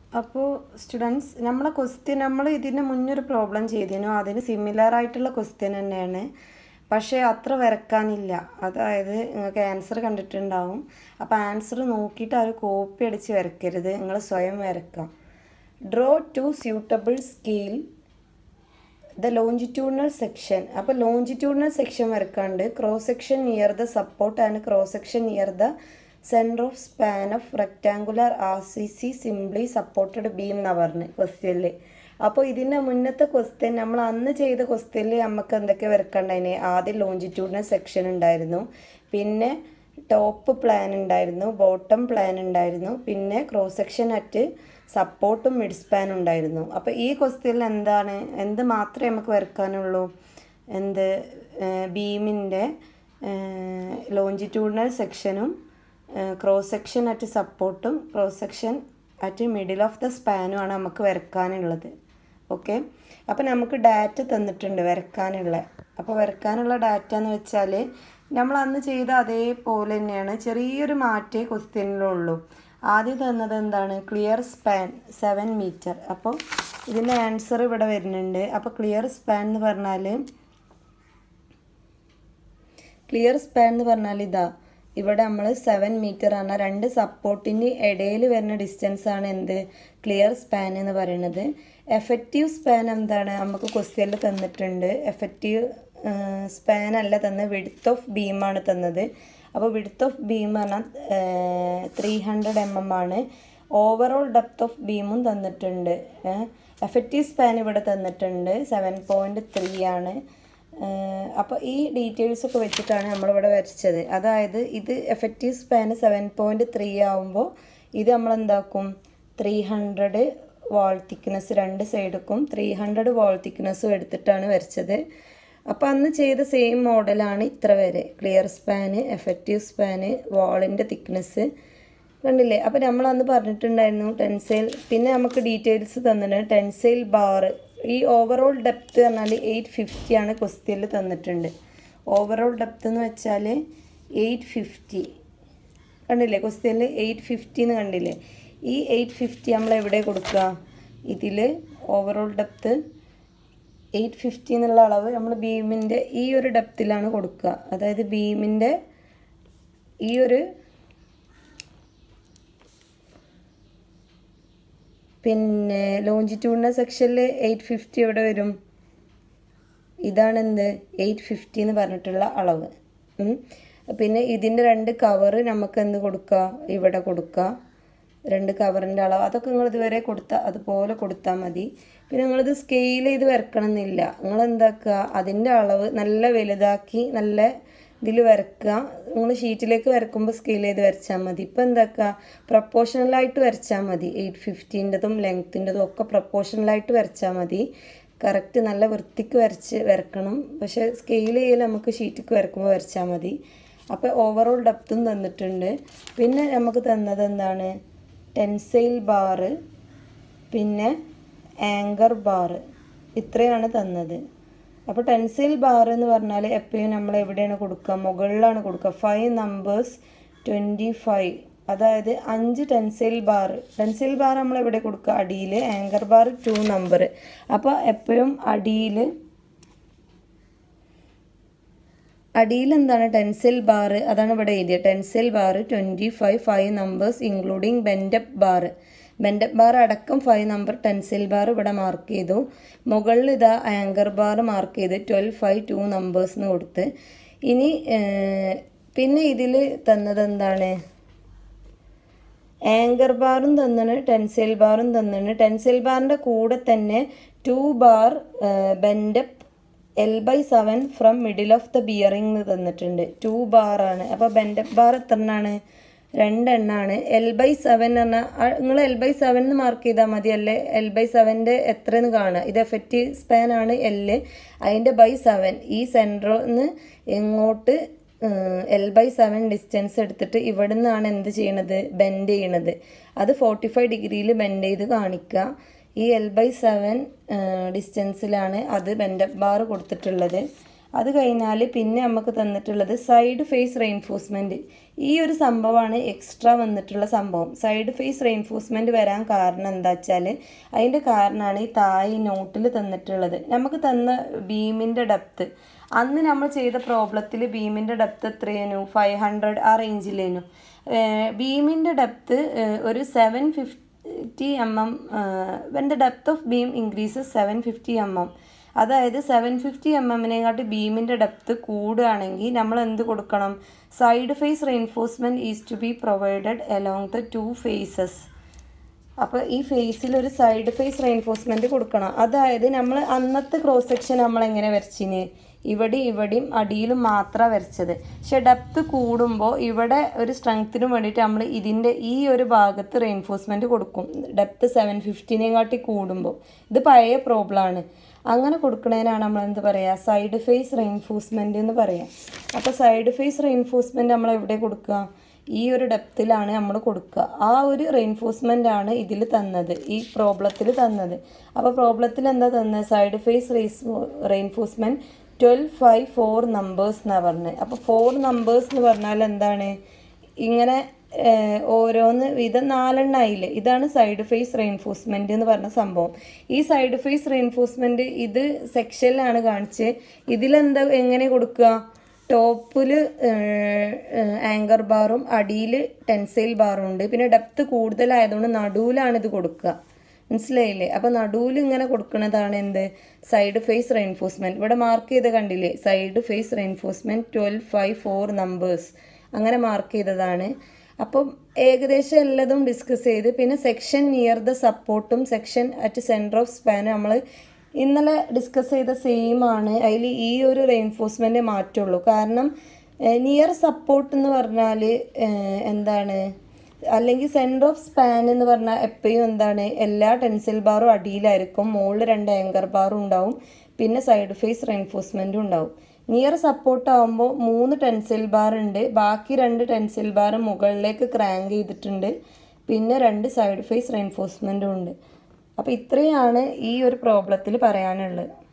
അപ്പോൾ സ്റ്റുഡൻസ് നമ്മളെ ക്വസ്റ്റ്യൻ നമ്മൾ ഇതിന് മുന്നൊരു പ്രോബ്ലം ചെയ്തിരുന്നു അതിന് സിമിലർ ആയിട്ടുള്ള ക്വസ്റ്റ്യൻ തന്നെയാണ് പക്ഷേ അത്ര വരക്കാനില്ല അതായത് നിങ്ങൾക്ക് ആൻസർ കണ്ടിട്ടുണ്ടാവും അപ്പോൾ ആൻസർ നോക്കിയിട്ട് അത് കോപ്പി അടിച്ച് വരക്കരുത് നിങ്ങൾ സ്വയം വരക്കാം draw to suitable scale the longitudinal section അപ്പോൾ ലോഞ്ചിറ്റ്യൂഡിനൽ സെക്ഷൻ വരക്കാണ്ട് cross section near the support and cross section near the centre of span of rectangular R C C simply supported beam എന്നാണ് പറഞ്ഞത് ക്വസ്റ്റ്യനിൽ അപ്പോൾ ഇതിൻ്റെ മുന്നത്തെ ക്വസ്റ്റ്യൻ നമ്മൾ അന്ന് ചെയ്ത ക്വസ്റ്റ്യനിൽ നമുക്ക് എന്തൊക്കെ വരക്കണ്ടായിന് ആദ്യം ലോഞ്ചിറ്റ്യൂഡിനൽ സെക്ഷൻ ഉണ്ടായിരുന്നു പിന്നെ ടോപ്പ് പ്ലാൻ ഉണ്ടായിരുന്നു ബോട്ടം പ്ലാൻ ഉണ്ടായിരുന്നു പിന്നെ ക്രോസ് സെക്ഷൻ അറ്റ് സപ്പോർട്ടും മിഡ് സ്പാൻ ഉണ്ടായിരുന്നു അപ്പോൾ ഈ ക്വസ്റ്റ്യനിൽ എന്താണ് എന്ത് മാത്രമേ നമുക്ക് വരക്കാനുള്ളൂ എന്ത് ബീമിൻ്റെ ലോഞ്ചിറ്റ്യൂഡിനൽ സെക്ഷനും ക്രോസ് സെക്ഷൻ അറ്റ് സപ്പോർട്ടും cross section at middle of the സ്പാനും ആണ് നമുക്ക് വരക്കാനുള്ളത് ഓക്കെ അപ്പോൾ നമുക്ക് ഡാറ്റ തന്നിട്ടുണ്ട് വരക്കാനുള്ള അപ്പോൾ വരക്കാനുള്ള ഡാറ്റ എന്ന് വെച്ചാൽ നമ്മൾ അന്ന് ചെയ്ത അതേപോലെ തന്നെയാണ് ചെറിയൊരു മാറ്റേ ക്വസ്റ്റ്യനിലുള്ളൂ ആദ്യം തന്നത് എന്താണ് ക്ലിയർ സ്പാൻ സെവൻ മീറ്റർ അപ്പോൾ ഇതിൻ്റെ ആൻസർ ഇവിടെ വരുന്നുണ്ട് അപ്പോൾ ക്ലിയർ സ്പാൻ എന്ന് പറഞ്ഞാൽ ക്ലിയർ സ്പാൻ എന്ന് പറഞ്ഞാൽ ഇതാ ഇവിടെ നമ്മൾ സെവൻ മീറ്റർ ആണ് രണ്ട് സപ്പോർട്ടിൻ്റെ ഇടയിൽ വരുന്ന ഡിസ്റ്റൻസ് ആണ് എന്ത് ക്ലിയർ സ്പാൻ എന്ന് പറയുന്നത് എഫക്റ്റീവ് സ്പാൻ എന്താണ് നമുക്ക് ക്വസ്റ്റ്യനിൽ തന്നിട്ടുണ്ട് എഫക്റ്റീവ് സ്പാൻ അല്ല തന്നത് വിഡ്ത്ത് ഓഫ് ബീമാണ് തന്നത് അപ്പോൾ വിഡ്ത്ത് ഓഫ് ബീം പറഞ്ഞാൽ ത്രീ ഹൺഡ്രഡ് എം എം ആണ് ഓവറോൾ ഡെപ്ത് ഓഫ് ബീമും തന്നിട്ടുണ്ട് എഫക്റ്റീവ് സ്പാൻ ഇവിടെ തന്നിട്ടുണ്ട് സെവൻ പോയിൻറ്റ് ത്രീ ആണ് അപ്പോൾ ഈ ഡീറ്റെയിൽസ് ഒക്കെ വെച്ചിട്ടാണ് നമ്മളിവിടെ വരച്ചത് അതായത് ഇത് effective span seven point three ആകുമ്പോൾ ഇത് നമ്മൾ എന്താക്കും ത്രീ ഹൺഡ്രഡ് വാൾ തിക്നെസ് രണ്ട് സൈഡുക്കും ത്രീ ഹൺഡ്രഡ് വാൾ തിക്നെസ്സും എടുത്തിട്ടാണ് വരച്ചത് അപ്പോൾ അന്ന് ചെയ്ത സെയിം മോഡലാണ് ഇത്ര വരെ ക്ലിയർ സ്പാന് എഫക്റ്റീവ് സ്പാന് വാളിൻ്റെ തിക്നെസ് കണ്ടില്ലേ അപ്പോൾ നമ്മൾ അന്ന് പറഞ്ഞിട്ടുണ്ടായിരുന്നു ടെൻസൈൽ പിന്നെ നമുക്ക് ഡീറ്റെയിൽസ് തന്നിട്ടുണ്ട് ടെൻസൈൽ ബാർ ഈ ഓവറോൾ ഡെപ്ത് പറഞ്ഞാൽ എയ്റ്റ് ഫിഫ്റ്റി ആണ് ക്വസ്റ്റ്യനിൽ തന്നിട്ടുണ്ട് ഓവറോൾ ഡെപ്ത് എന്ന് വെച്ചാൽ എയ്റ്റ് ഫിഫ്റ്റി കണ്ടില്ലേ ക്വസ്റ്റ്യനിൽ എയ്റ്റ് ഫിഫ്റ്റി എന്ന് കണ്ടില്ലേ ഈ എയ്റ്റ് ഫിഫ്റ്റി നമ്മൾ എവിടെ കൊടുക്കുക ഇതിൽ ഓവറോൾ ഡെപ്ത് എയ്റ്റ് ഫിഫ്റ്റി എന്നുള്ള അളവ് നമ്മൾ ബീമിൻ്റെ ഈ ഒരു ഡെപ്തിലാണ് കൊടുക്കുക അതായത് ബീമിൻ്റെ ഈ ഒരു പിന്നെ ലോഞ്ചിറ്റ്യൂഡിൻ്റെ സെക്ഷനിൽ എയ്റ്റ് ഫിഫ്റ്റി എവിടെ വരും ഇതാണ് എന്ത് എയ്റ്റ് ഫിഫ്റ്റി എന്ന് പറഞ്ഞിട്ടുള്ള അളവ് പിന്നെ ഇതിൻ്റെ രണ്ട് കവറ് നമുക്ക് എന്ത് കൊടുക്കുക ഇവിടെ കൊടുക്കുക രണ്ട് കവറിൻ്റെ അളവ് അതൊക്കെ നിങ്ങൾ ഇതുവരെ കൊടുത്താൽ അതുപോലെ കൊടുത്താൽ മതി പിന്നെ നിങ്ങളിത് സ്കെയിൽ ചെയ്ത് വരക്കണമെന്നില്ല നിങ്ങൾ എന്താക്കുക അതിൻ്റെ അളവ് നല്ല വലുതാക്കി നല്ല ഇതിൽ വരക്കുക നിങ്ങൾ ഷീറ്റിലേക്ക് വരക്കുമ്പോൾ സ്കെയിൽ ചെയ്ത് വരച്ചാൽ മതി ഇപ്പോൾ എന്താക്കുക പ്രപ്പോർഷണലായിട്ട് വരച്ചാൽ മതി എയ്റ്റ് ഫിഫ്റ്റീൻ്റെതും ലെങ്ത്തിൻ്റെതും ഒക്കെ പ്രപ്പോർഷണലായിട്ട് വരച്ചാൽ മതി കറക്റ്റ് നല്ല വൃത്തിക്ക് വരച്ച് വരക്കണം പക്ഷേ സ്കെയിൽ ചെയ്യൽ നമുക്ക് ഷീറ്റിക്ക് വരക്കുമ്പോൾ വരച്ചാൽ മതി അപ്പോൾ ഓവറോൾ ഡെപ്തും തന്നിട്ടുണ്ട് പിന്നെ നമുക്ക് തന്നത് എന്താണ് ടെൻസൈൽ ബാറ് പിന്നെ ആങ്കർ ബാറ് ഇത്രയാണ് തന്നത് അപ്പോൾ ടെൻസൈൽ ബാർ എന്ന് പറഞ്ഞാൽ എപ്പോഴും നമ്മൾ എവിടെയാണ് കൊടുക്കുക മുകളിലാണ് കൊടുക്കുക ഫൈവ് നമ്പേഴ്സ് ട്വൻറ്റി ഫൈവ് അതായത് അഞ്ച് ടെൻസൈൽ ബാർ ടെൻസൈൽ ബാർ നമ്മൾ എവിടെ കൊടുക്കുക അടിയിൽ ആങ്കർ ബാർ ടു നമ്പർ അപ്പോൾ എപ്പോഴും അടിയിൽ അടിയിൽ എന്താണ് ടെൻസിൽ ബാർ അതാണ് ഇവിടെ എഴുതിയത് tensile bar twenty five five numbers including bend up bar bend up bar അടക്കം ഫൈവ് നമ്പർ ടെൻസിൽ ബാർ ഇവിടെ മാർക്ക് ചെയ്തു മുകളിൽ ഇതാ ആങ്കർ ബാർ മാർക്ക് ചെയ്ത് ട്വൽവ് ഫൈവ് ടു നമ്പേഴ്സ് എന്ന് കൊടുത്ത് ഇനി പിന്നെ ഇതിൽ തന്നത് എന്താണ് ആങ്കർ ബാറും തന്നാണ് ടെൻസിൽ ബാറും തന്നാണ് ടെൻസിൽ ബാറിൻ്റെ കൂടെ തന്നെ two bar bend up L by seven from middle of the bearing എന്ന് തന്നിട്ടുണ്ട് ടു ബാറാണ് അപ്പോൾ ബെൻഡപ്പ് ബാർ എത്ര എണ്ണാണ് രണ്ടെണ്ണാണ് എൽ ബൈ സെവൻ പറഞ്ഞാൽ നിങ്ങൾ എൽ ബൈ സെവൻ എന്ന് മാർക്ക് ചെയ്താൽ മതി അല്ലേ എൽ ബൈ സെവൻ്റെ എത്രയെന്ന് കാണുക ഇത് എഫക്റ്റീവ് സ്പാൻ ആണ് എല്ല് അതിൻ്റെ ബൈ സെവൻ ഈ സെൻറ്ററിൽ നിന്ന് എങ്ങോട്ട് എൽ ബൈ സെവൻ ഡിസ്റ്റൻസ് എടുത്തിട്ട് ഇവിടെ നിന്നാണ് എന്ത് ചെയ്യണത് ബെൻഡ് ചെയ്യണത് അത് ഫോർട്ടി ഫൈവ് ഡിഗ്രിയിൽ ബെൻഡ് ചെയ്ത് കാണിക്കുക ഈ എൽ ബൈ സെവൻ ഡിസ്റ്റൻസിലാണ് അത് ബെൻഡപ്പ് ബാർ കൊടുത്തിട്ടുള്ളത് അത് കഴിഞ്ഞാൽ പിന്നെ നമുക്ക് തന്നിട്ടുള്ളത് സൈഡ് ഫേസ് റെയിൻഫോഴ്സ്മെൻറ്റ് ഈ ഒരു സംഭവമാണ് എക്സ്ട്രാ വന്നിട്ടുള്ള സംഭവം സൈഡ് ഫേസ് റെയിൻഫോഴ്സ്മെൻറ്റ് വരാൻ കാരണം എന്താ വെച്ചാൽ അതിൻ്റെ കാരണമാണ് ഈ താഴെ നോട്ടിൽ തന്നിട്ടുള്ളത് നമുക്ക് തന്ന ബീമിൻ്റെ ഡെപ്ത്ത് അന്ന് നമ്മൾ ചെയ്ത പ്രോബ്ലത്തിൽ ബീമിൻ്റെ ഡെപ്ത്ത് എത്രയേനു ഫൈവ് ഹൺഡ്രഡ് ആ റേഞ്ചിലേനു ബീമിൻ്റെ ഡെപ്ത്ത് ഒരു seven fifty M M when the depth of beam increases seven fifty M M അതായത് സെവൻ ഫിഫ്റ്റി എം എമ്മിനെക്കാട്ടി ബീമിൻ്റെ ഡെപ്ത് കൂടുകയാണെങ്കിൽ നമ്മൾ എന്ത് കൊടുക്കണം side face reinforcement is to be provided along the two faces അപ്പോൾ ഈ ഫേസിൽ ഒരു സൈഡ് ഫേസ് റെയിൻഫോഴ്സ്മെൻറ്റ് കൊടുക്കണം അതായത് നമ്മൾ അന്നത്തെ ക്രോസ് സെക്ഷൻ നമ്മൾ എങ്ങനെ വരച്ചിന് ഇവിടെ ഇവിടെയും അടിയിലും മാത്രമാണ് വരച്ചത് പക്ഷെ ഡെപ്ത് കൂടുമ്പോൾ ഇവിടെ ഒരു സ്ട്രെങ്ത്തിനും വേണ്ടിയിട്ട് നമ്മൾ ഇതിൻ്റെ ഈ ഒരു ഭാഗത്ത് റെയിൻഫോഴ്സ്മെൻറ്റ് കൊടുക്കും ഡെപ്ത് സെവൻ ഫിഫ്റ്റീനെക്കാട്ടി കൂടുമ്പോൾ ഇത് പഴയ പ്രോബ്ലമാണ് അങ്ങനെ കൊടുക്കുന്നതിനാണ് നമ്മൾ എന്ത് പറയുക സൈഡ് ഫേസ് റെയിൻഫോഴ്സ്മെൻറ്റ് എന്ന് പറയാം അപ്പോൾ സൈഡ് ഫേസ് റെയിൻഫോഴ്സ്മെൻറ്റ് നമ്മൾ എവിടെ കൊടുക്കുക ഈ ഒരു ഡെപ്തിലാണ് നമ്മൾ കൊടുക്കുക ആ ഒരു റെയിൻഫോഴ്സ്മെൻ്റ് ആണ് ഇതിൽ തന്നത് ഈ പ്രോബ്ലത്തിൽ തന്നത് അപ്പോൾ പ്രോബ്ലത്തിൽ എന്താ തന്നത് side face race reinforcement twelve five four numbers എന്നാണ് പറഞ്ഞത് അപ്പോൾ ഫോർ നമ്പേഴ്സ് എന്ന് പറഞ്ഞാൽ എന്താണ് ഇങ്ങനെ ഓരോന്ന് ഇത് നാലെണ്ണായില്ലേ ഇതാണ് സൈഡ് ഫേസ് റെയിൻഫോഴ്സ്മെൻറ്റ് എന്ന് പറഞ്ഞ സംഭവം ഈ സൈഡ് ഫേസ് റെയിൻഫോഴ്സ്മെൻറ്റ് ഇത് സെക്ഷനിലാണ് കാണിച്ച് ഇതിലെന്താ എങ്ങനെ കൊടുക്കുക ടോപ്പിൽ ആങ്കർ ബാറും അടിയിൽ ടെൻസൈൽ ബാറും ഉണ്ട് പിന്നെ ഡെപ്ത് കൂടുതലായതുകൊണ്ട് നടുവിലാണ് ഇത് കൊടുക്കുക മനസ്സിലായില്ലേ അപ്പോൾ നടുവിൽ ഇങ്ങനെ കൊടുക്കുന്നതാണ് എന്ത് സൈഡ് ഫേസ് റെയിൻഫോഴ്സ്മെൻറ്റ് ഇവിടെ മാർക്ക് ചെയ്ത് കണ്ടില്ലേ side face reinforcement twelve five four numbers അങ്ങനെ മാർക്ക് ചെയ്തതാണ് അപ്പം ഏകദേശം എല്ലാതും ഡിസ്കസ് ചെയ്ത് പിന്നെ സെക്ഷൻ നിയർ ദ സപ്പോർട്ടും സെക്ഷൻ അറ്റ് സെൻറ്റർ ഓഫ് സ്പാനും നമ്മൾ ഇന്നലെ ഡിസ്കസ് ചെയ്ത സെയിം ആണ് അതിൽ ഈ ഒരു റെയിൻഫോഴ്സ്മെൻറ്റ് മാറ്റുള്ളൂ കാരണം നിയർ സപ്പോർട്ട് എന്ന് പറഞ്ഞാൽ എന്താണ് അല്ലെങ്കിൽ സെൻറ്റർ ഓഫ് സ്പാൻ എന്ന് പറഞ്ഞാൽ എപ്പോഴും എന്താണ് എല്ലാ ടെൻസിൽ ബാറും അടിയിലായിരിക്കും മുകളിൽ രണ്ട് ആങ്കർ ബാറും ഉണ്ടാവും പിന്നെ സൈഡ് ഫേസ് റെയിൻഫോഴ്സ്മെൻറ്റും ഉണ്ടാവും നിയർ സപ്പോർട്ട് ആകുമ്പോൾ മൂന്ന് ടെൻസിൽ ബാർ ഉണ്ട് ബാക്കി രണ്ട് ടെൻസിൽ ബാർ മുകളിലേക്ക് ക്രാങ്ക് ചെയ്തിട്ടുണ്ട് പിന്നെ രണ്ട് സൈഡ് ഫേസ് റെയിൻഫോഴ്സ്മെൻറ്റും ഉണ്ട് അപ്പോൾ ഇത്രയാണ് ഈ ഒരു പ്രോബ്ലത്തിൽ പറയാനുള്ളത്